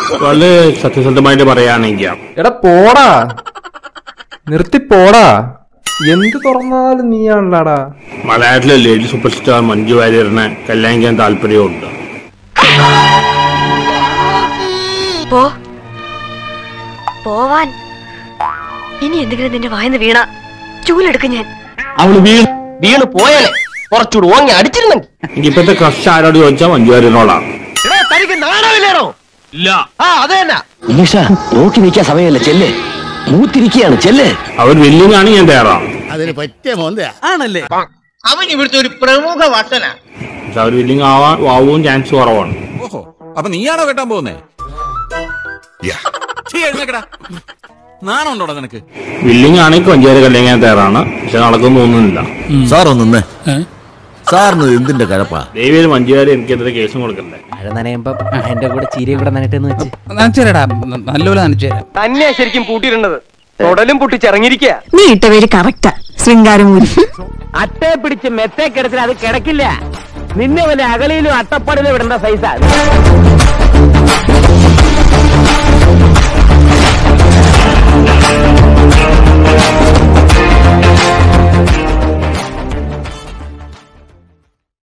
വളരെ സത്യസന്ധമായിട്ട് പറയുകയാണെങ്കിൽ എടാ പോടാ നിർത്തി പോടാ എന്ത് തുറന്നാലും നീയാണല്ലാടാ മലയാളത്തിലെ ലേഡി സൂപ്പർ സ്റ്റാർ മഞ്ജു വാര്യറിനെ കല്യാണം ചെയ്യാൻ താല്പര്യമുണ്ട് പോ പോവാൻ ഇനി എന്തെങ്കിലും നിന്റെ വായന്ന് വീണ ചൂലെടുക്കും ഞാൻ അവള് വീണ് വീണ് പോയാലേ കുറച്ചുകൂടി ഓങ്ങി അടിച്ചിരുന്നെങ്കിൽ എനിക്ക് ഇപ്പോഴത്തെ ക്രഷ് ആരോട് ചോദിച്ചാൽ മഞ്ജു വാര്യറിനോടാണ് തനിക്ക് നാണമില്ലേണോ ഇല്ല ആ അത് തന്നെ ഉമേഷ നോക്കി നിൽക്കാൻ സമയമല്ല ചെല്ല് മൂത്തിരിക്കുകയാണ് ചെല്ല് അവർ വെല്ലിങ്ങാണ് ഞാൻ തയ്യാറാണ് അതിന് പറ്റിയ മോന്തയാ ആണല്ലേ അവൻ ഇവിടുത്തെ ഒരു പ്രമുഖ വട്ടന പക്ഷെ അവർ വെല്ലിങ് ആവാൻ ആവും ചാൻസ് കുറവാണ് ഓഹോ അപ്പൊ നീയാണോ കെട്ടാൻ പോകുന്നേ ശരി, എഴുന്നേക്കടാ നാണുണ്ടോടാ നിനക്ക് വില്ലിങ് ആണെങ്കിൽ മഞ്ജു വാര്യർ കല്യാണം ചെയ്യാൻ തയ്യാറാണ് പക്ഷെ നടക്കുന്നു തോന്നുന്നില്ല സാർ ഒന്നേ സാറിന് എന്തിന്റെ കഴപ്പാ ദൈവം മഞ്ജു വാര്യർ എനിക്കെതിരെ കേസും കൊടുക്കണ്ടേ മഴ നനയുമ്പം എന്റെ കൂടെ ചീരയും കൂടെ നനട്ടെന്ന് വെച്ച് നനച്ചുതരാടാ നല്ലപോലെ നനച്ചുതരാം തന്നെയാ ശരിക്കും പൂട്ടിയിടേണ്ടത് തൊടലും പൊട്ടിച്ചിറങ്ങിയിരിക്കുക നീ ഇട്ട പേര് കറക്റ്റാ ശൃംഗാരമൂരി അട്ടയെ പിടിച്ച് മെത്തേ കിടത്തിൽ അത് കിടക്കില്ല നിന്നെ വല്ല അകലിയിലും അട്ടപ്പാടിലും വിടേണ്ട സൈസാ